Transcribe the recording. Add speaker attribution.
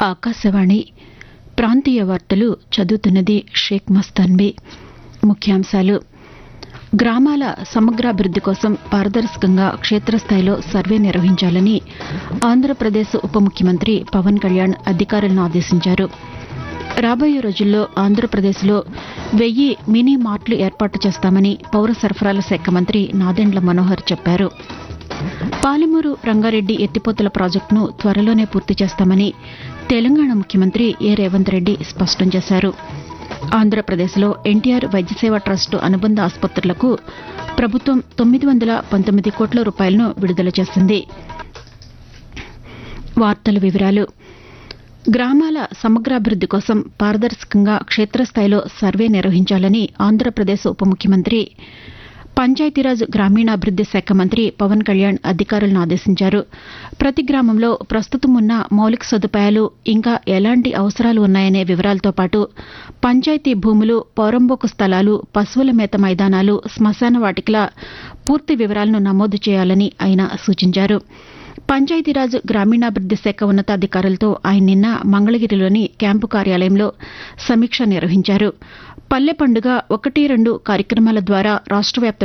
Speaker 1: ఆకాశవాణి ప్రాంతీయ వార్తలు చదువుతున్నది షేక్ మస్తాన్బీ ముఖ్యాంశాలు గ్రామాల సమగ్రాభివృద్ది కోసం పారదర్శకంగా క్షేత్రస్థాయిలో సర్వే నిర్వహించాలని ఆంధ్రప్రదేశ్ ఉప ముఖ్యమంత్రి పవన్ కళ్యాణ్ అధికారులను ఆదేశించారు రాబోయే రోజుల్లో ఆంధ్రప్రదేశ్లో వెయ్యి మినీ మార్ట్లు ఏర్పాటు చేస్తామని పౌర సరఫరాల శాఖ మంత్రి నాదెండ్ల మనోహర్ చెప్పారు పాలమూరు రంగారెడ్డి ఎత్తిపోతల ప్రాజెక్టును త్వరలోనే పూర్తి చేస్తామని తెలంగాణ ముఖ్యమంత్రి ఏ రేవంత్ రెడ్డి స్పష్టం చేశారు ఆంధ్రప్రదేశ్లో ఎన్టీఆర్ వైద్యసేవ ట్రస్టు అనుబంధ ఆసుపత్రులకు ప్రభుత్వం తొమ్మిది వందల పంతొమ్మిది కోట్ల రూపాయలను విడుదల చేసింది వార్తల వివరాలు గ్రామాల సమగ్రాభివృద్ది కోసం పారదర్శకంగా క్షేత్రస్థాయిలో సర్వే నిర్వహించాలని ఆంధ్రప్రదేశ్ ఉప ముఖ్యమంత్రి పంచాయతీరాజ్ గ్రామీణాభివృద్ది శాఖ మంత్రి పవన్ కళ్యాణ్ అధికారులను ఆదేశించారు ప్రతి గ్రామంలో ప్రస్తుతం ఉన్న మౌలిక సదుపాయాలు ఇంకా ఎలాంటి అవసరాలు ఉన్నాయనే వివరాలతో పాటు పంచాయతీ భూములు పౌరంబోకు స్థలాలు పశువుల మేత మైదానాలు శ్మశాన వాటికల పూర్తి వివరాలను నమోదు చేయాలని ఆయన సూచించారు పంచాయతీరాజ్ గ్రామీణాభివృద్ది శాఖ ఉన్నతాధికారులతో ఆయన నిన్న మంగళగిరిలోని క్యాంపు కార్యాలయంలో సమీక్ష నిర్వహించారు పల్లె పండుగ ఒకటి రెండు కార్యక్రమాల ద్వారా రాష్ట